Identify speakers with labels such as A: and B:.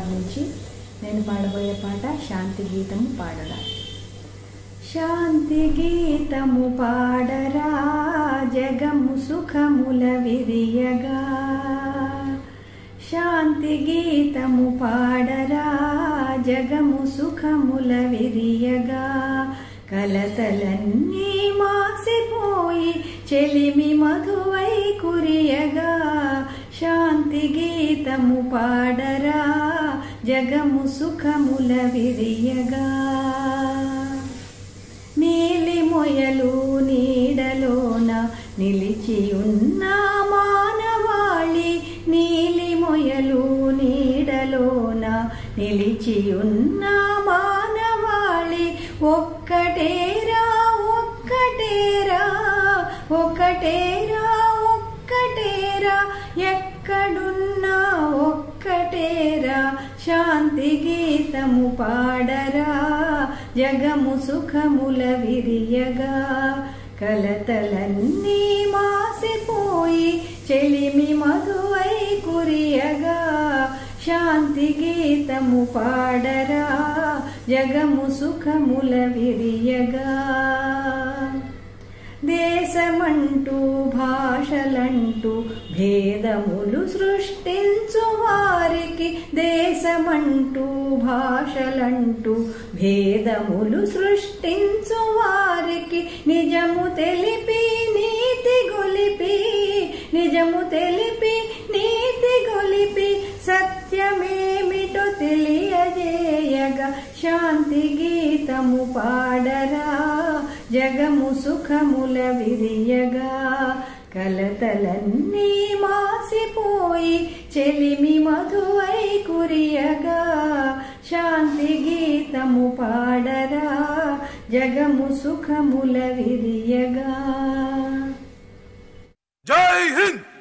A: హైదరాబాద్ నుంచి నేను పాడబోయే పాట శాంతి గీతము పాడరా శాంతి గీతము పాడరా జగము సుఖముల విరియగా శాంతి గీతము పాడరా జగము సుఖముల విరియగా కలతలన్నీ మాసిపోయి చెలిమి మధువై కురియగా శాంతి గీతము పాడరా జగము సుఖముల విరియగా నీలి మొయలు నీడలోన నిలిచి ఉన్న మానవాళి నీలి మొయలు నీడలోన నిలిచి ఉన్న మానవాళి ఒక్కటేరా ఒక్కటేరా ఒక్కటేరా ఒక్కటేరా ఎక్కడున్నా ఒక్కటేరా శాంతి గీతము పాడరా జగము సుఖముల విరియగా కలతలన్నీ మాసిపోయి చెలిమి మధువై కురియగా శాంతి గీతము పాడరా జగము సుఖముల విరియగా దేశమంటూ భాషలంటూ భేదములు సృష్టించు వారికి దేశమంటూ భాషలంటూ భేదములు సృష్టించు వారికి నిజము తెలిపి నీతి గొలిపి నిజము తెలిపి నీతి గొలిపి సత్యమేమిటో తెలియజేయగా శాంతి గీతము పాడరా జగము సుఖముల విరియగా కలతలన్నీ మాసిపోయి చెలిమి మధువై కురియగా శాంతి గీతము పాడరా జగము సుఖముల విరియగా
B: జై హింద్